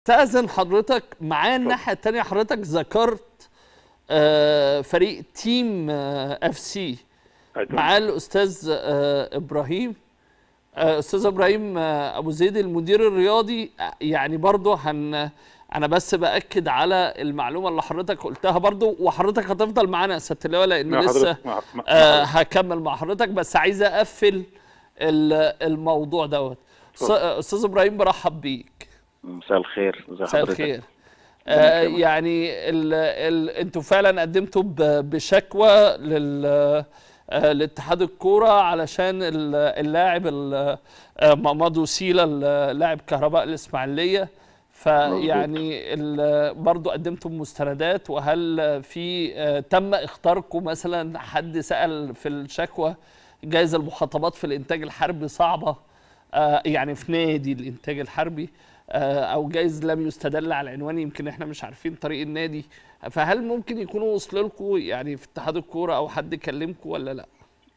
استاذن حضرتك معايا الناحيه الثانيه حضرتك ذكرت آه، فريق تيم اف سي معاه الاستاذ آه، ابراهيم آه، استاذ ابراهيم آه، ابو زيد المدير الرياضي آه، يعني برضه هن انا بس باكد على المعلومه اللي حضرتك قلتها برضه وحضرتك هتفضل معانا يا سياده اللواء لان مع لسه حضرتك مع مع- آه هكمل مع حضرتك بس عايز اقفل ال- الموضوع دوت أستاذ- استاذ ابراهيم برحب بيك مساء الخير ازي مساء حضرتك الخير آه يكرمك. يعني ال ال انتوا فعلا قدمتوا ب- بشكوى لل آه، لاتحاد الكوره علشان ال- اللاعب ال- آه، ماماد وسيله اللاعب كهرباء الاسماعيليه فيعني ال- برضو قدمتوا مستندات وهل في آه، تم اختاركم مثلا حد سأل في الشكوى جايز المخاطبات في الانتاج الحربي صعبه آه، يعني في نادي الانتاج الحربي آه، او جايز لم يستدل على العنوان يمكن احنا مش عارفين طريق النادي فهل ممكن يكونوا وصلوا لكم يعني في اتحاد الكوره او حد كلمكم ولا لا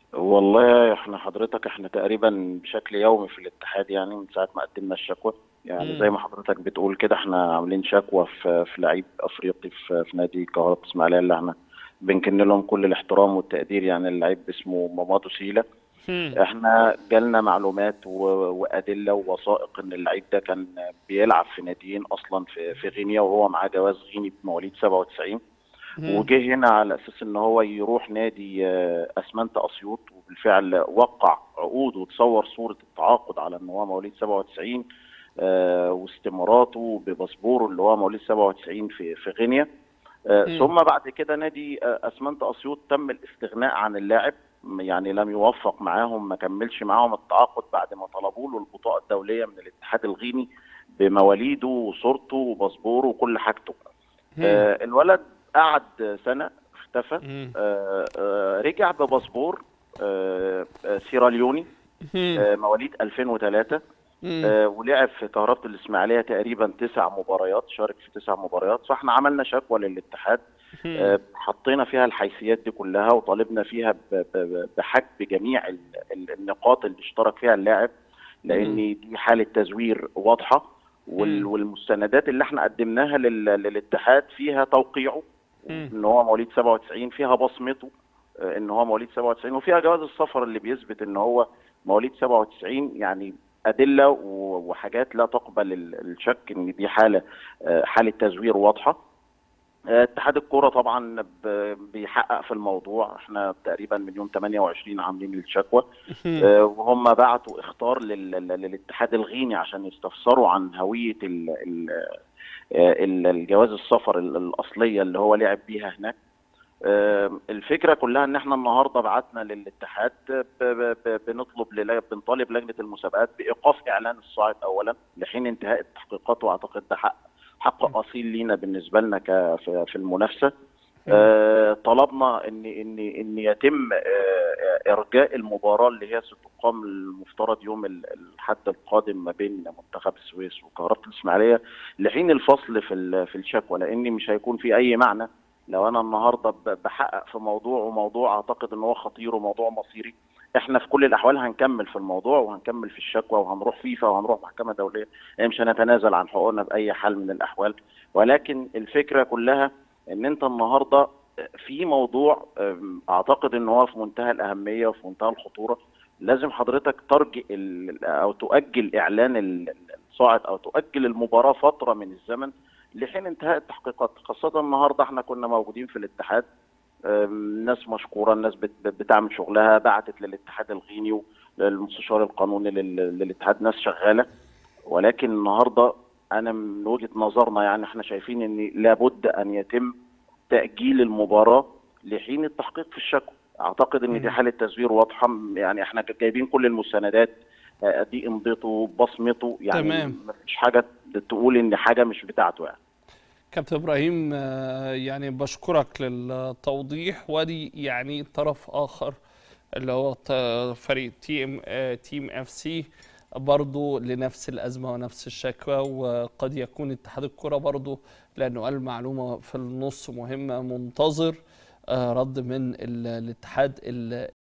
والله احنا حضرتك احنا تقريبا بشكل يومي في الاتحاد يعني من ساعه ما قدمنا الشكوى يعني مم. زي ما حضرتك بتقول كده احنا عاملين شكوى في في لعيب افريقي في, في نادي كهرباء اسماعيليه اللي احنا بنكن لهم كل الاحترام والتقدير يعني اللعيب اسمه مامادو سيلا هم. احنا جالنا معلومات و- وادله ووثائق ان اللعيب ده كان بيلعب في ناديين اصلا في في غينيا وهو معاه جواز غيني بمواليد 97 هم. وجه هنا على اساس ان هو يروح نادي آه، اسمنت اسيوط وبالفعل وقع عقود وتصور صوره التعاقد على ان هو مواليد 97 آه، واستماراته بباسبوره اللي هو مواليد 97 في في غينيا آه، مم. ثم بعد كده نادي آه، اسمنت اسيوط تم الاستغناء عن اللاعب يعني لم يوفق معاهم ما كملش معاهم التعاقد بعد ما طلبوا له البطاقه الدوليه من الاتحاد الغيني بمواليده وصورته وباسبوره وكل حاجته هم. آه، الولد قعد سنه اختفى هم. آه، آه، رجع بباسبور آه، آه، سيراليوني هم. آه، مواليد 2003 هم. آه، ولعب في كهرباء الاسماعيليه تقريبا تسع مباريات شارك في تسع مباريات فاحنا عملنا شكوى للاتحاد آه، حطينا فيها الحيثيات دي كلها وطالبنا فيها ب- ب- ب- بحجب جميع ال- ال- النقاط اللي اشترك فيها اللاعب لان دي حاله تزوير واضحه وال- مم. والمستندات اللي احنا قدمناها لل- للاتحاد فيها توقيعه مم. ان هو مواليد 97 فيها بصمته آه، ان هو مواليد 97 وفيها جواز السفر اللي بيثبت ان هو مواليد 97 يعني ادله و- وحاجات لا تقبل ال- الشك ان دي حاله آه، حاله تزوير واضحه آه، اتحاد الكوره طبعا ب- بيحقق في الموضوع احنا تقريبا من يوم 28 عاملين الشكوى هم. آه، وهم بعتوا اختار لل- لل- للاتحاد الغيني عشان يستفسروا عن هويه ال- ال- آه، ال- الجواز السفر ال- الاصليه اللي هو لعب بيها هناك آه، الفكره كلها ان احنا النهارده بعتنا للاتحاد ب- ب- ب- بنطلب لل- بنطالب لجنه المسابقات بايقاف اعلان الصاعد اولا لحين انتهاء التحقيقات واعتقد ده حق حق اصيل لينا بالنسبه لنا ك- في في المنافسه آه، طلبنا ان ان ان يتم آه، ارجاء المباراه اللي هي ستقام المفترض يوم ال- الاحد القادم ما بين منتخب السويس وكهرباء الاسماعيليه لحين الفصل في ال- في الشكوى لان مش هيكون في اي معنى لو انا النهارده ب- بحقق في موضوع وموضوع اعتقد ان هو خطير وموضوع مصيري احنا في كل الاحوال هنكمل في الموضوع وهنكمل في الشكوى وهنروح فيفا وهنروح محكمه دوليه يعني مش هنتنازل عن حقوقنا باي حال من الاحوال ولكن الفكره كلها ان انت النهارده في موضوع أم، اعتقد ان هو في منتهى الاهميه وفي منتهى الخطوره لازم حضرتك ترجئ ال- او تؤجل اعلان ال- الصاعد او تؤجل المباراه فتره من الزمن لحين انتهاء التحقيقات خاصه النهارده احنا كنا موجودين في الاتحاد أم، ناس مشكوره الناس بت- بتعمل شغلها بعتت للاتحاد الغيني وللمستشار القانوني لل- للاتحاد ناس شغاله ولكن النهارده انا من وجهه نظرنا يعني احنا شايفين ان لابد ان يتم تاجيل المباراه لحين التحقيق في الشكوى اعتقد ان دي حاله تزوير واضحه يعني احنا جايبين كل المستندات آه، دي امضته بصمته يعني تمام. مفيش حاجه تقول ان حاجه مش بتاعته يعني كابتن ابراهيم آه، يعني بشكرك للتوضيح ودي يعني طرف اخر اللي هو ط- فريق تيم آه، تيم اف سي برضه لنفس الازمه ونفس الشكوى وقد يكون اتحاد الكره برضه لانه قال معلومه في النص مهمه منتظر آه، رد من ال- الاتحاد ال-